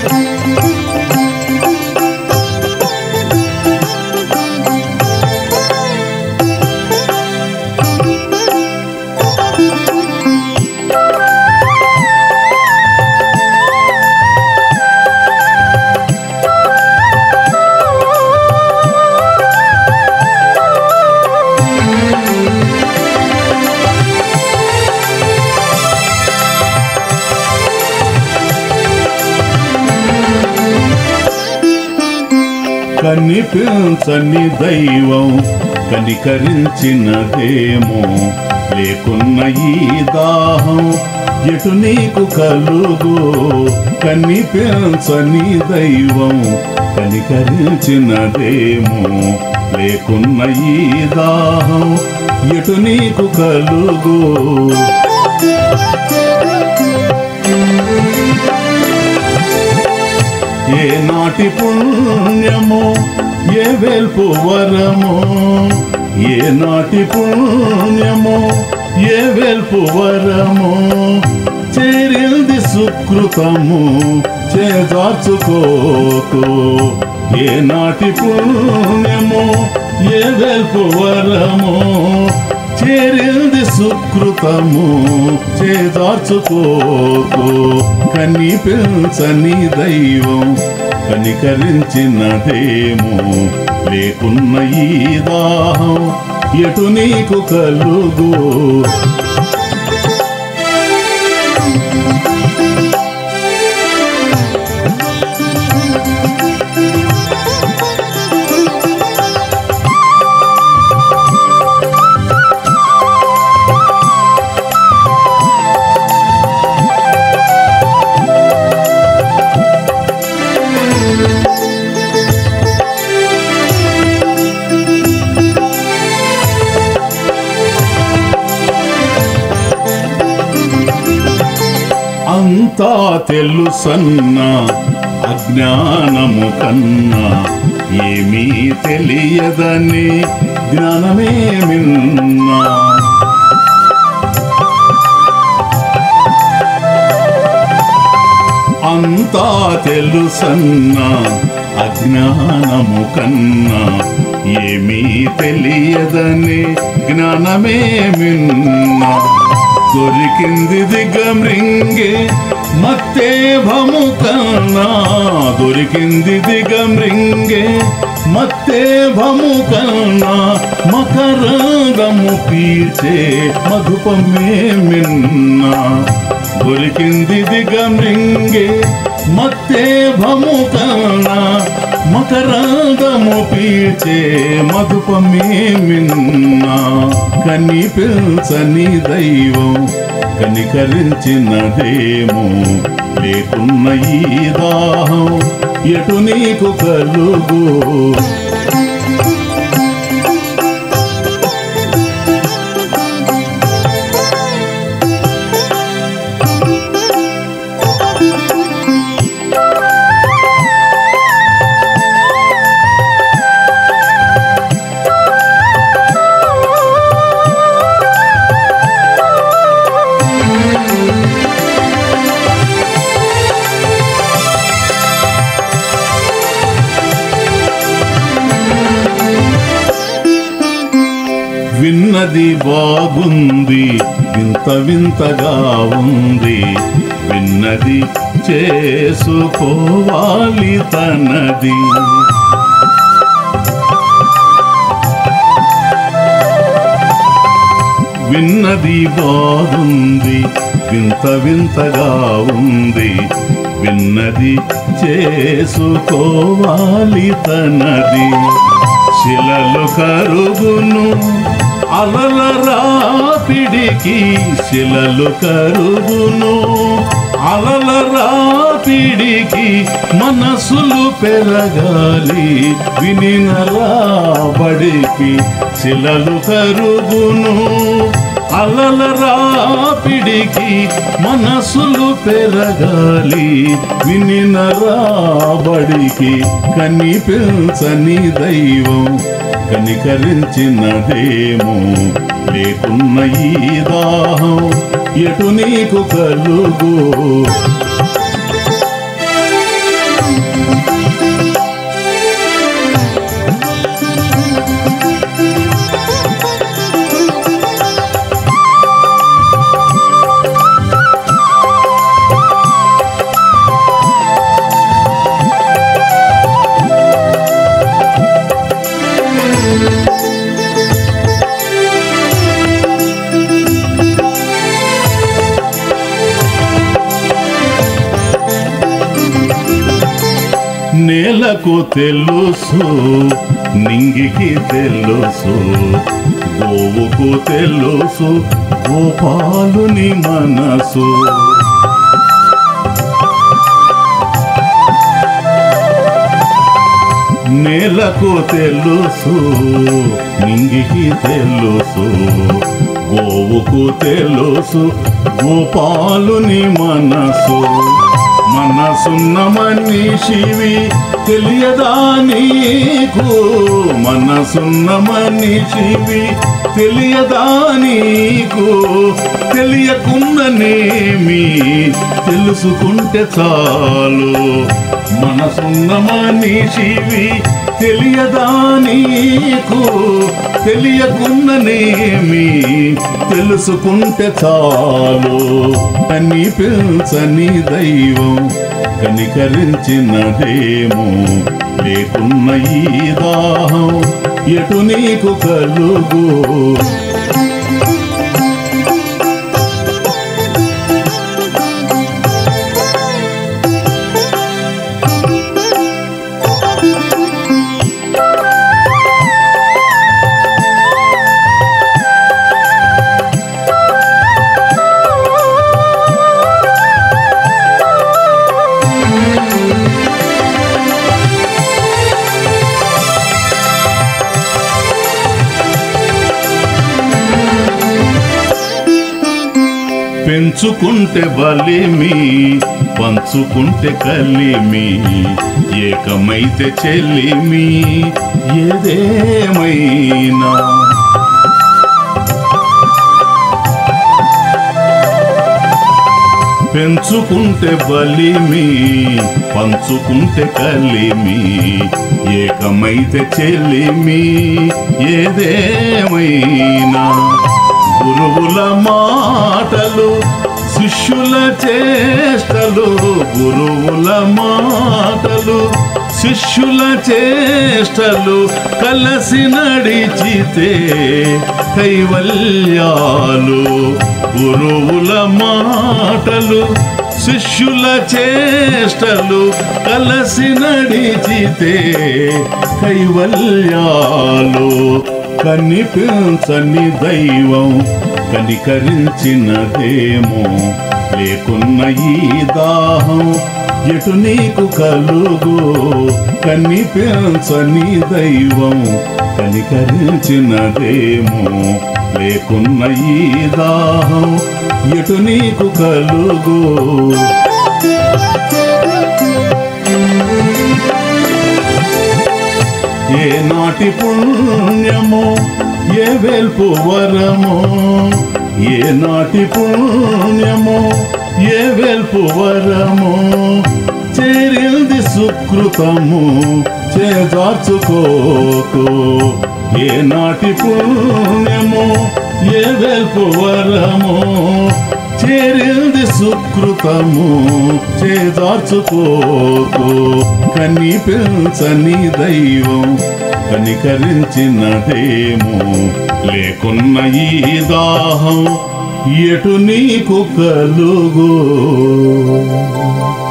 కనిపించని దైవం కనికరించినదేమో లేకున్న ఈ దాహం ఎటు నీకు కలుగు కనిపించని దైవం కనికరించినదేమో లేకున్న ఈ దాహం ఎటు నీకు కలుగు ఏ నాటి పుణ్యమో ఏ వెల్పు వరమో ఏ నాటి పుణ్యమో ఏ వెల్పు వరమో చేరింది సుకృతము చేదార్చుకోకు ఏ నాటి పుణ్యమో ఏ వెల్పు వరమో చేరింది సుకృతము చేదార్చుకోకు కనిపించని దైవం కనికరించినదేమో లేకున్న ఈ దాహం ఎటు నీకు కలుగు అంతా తెలుసన్న అజ్ఞానము కన్నా ఏమీ తెలియదని జ్ఞానమే మిన్నా అంతా తెలుసన్న అజ్ఞానము కన్నా ఏమీ తెలియదని జ్ఞానమే మిన్నా దొరికింది దిగమృంగే మత్తే భము కన్నా దొరికింది దిగమృంగే మత్తే భము కన్నా మకరంగము పీచే మధుపమే మిన్నా దొరికింది దిగమృంగే మత్తే భము కన్నా మకరంగము పీచే మధుపమే మిన్నా కనిపించని దైవం కనికరించినదేమో లేకున్న ఈ దాహం ఎటు నీకు కలుగు విన్నది బాగుంది వింత వింతగా ఉంది విన్నది చేసుకోవాలి తనది విన్నది బాగుంది వింత వింతగా ఉంది విన్నది చేసుకోవాలి తనది శిలలు కరుగును అలల రాపిడికి శిలలు కరుగును అలల రాపిడికి మనసులు పెరగాలి వినిన రాబడికి శిలలు కరుగును అలల రాపిడికి మనసులు పెరగాలి వినిన రాబడికి కనిపించని దైవం కనికరించినదేమో లేకున్న ఈ దాహం ఎటు నీకు కలుగు నేలకు తెలుసు నింగికి తెలుసు గోవుకు తెలుసు గోపాలుని మనసు నేలకు తెలుసు నింగికి తెలుసు గోవుకు తెలుసు గోపాలుని మనసు మనసున్న మనిషివి తెలియదా నీకు మనసున్న మనిషివి తెలియదా నీకు తెలియకుండానేమి తెలుసుకుంటే చాలు మనసున్న మనిషివి తెలియదా నీకు తెలియకుండానేమి తెలుసుకుంటే చాలు అని పిల్చని దైవం కనికరించినదేమో లేకున్న ఈ దాహం ఎటు నీకు కలుగు పెంచుకుంటే బలిమి పంచుకుంటే కలిమి ఏకమైతే చెల్లిమి ఏదేమైనా పెంచుకుంటే బలిమి పంచుకుంటే కలిమి ఏకమైతే చెల్లిమి ఏదేమైనా గురువుల మాటలు శిష్యుల చేష్టలు గురువుల మాటలు శిష్యుల చేష్టలు కలసి నడిచితే కైవల్యాలు గురువుల మాటలు శిష్యుల చేష్టలు కలసి నడిచితే కైవల్యాలు కనిపించని దైవం కనికరించినదేమో లేకున్న ఈ దాహం ఎటు నీకు కలుగు కనిపించని దైవం కనికరించినదేమో లేకున్న ఈ దాహం ఎటు నీకు కలుగు ఏ నాటి పుణ్యమో ఏ వెల్పు వరమో ఏ నాటి పుణ్యమో ఏ వెల్పు వరమో చేరింది సుకృతము చేదార్చుకోకు ఏ నాటి పుణ్యమో ఏ వెల్పు వరమో చేరింది సుకృతము చేదార్చుకోకు కనిపించని దైవం కనికరించినదేమో లేకున్న ఈ దాహం ఎటు నీకు కలుగు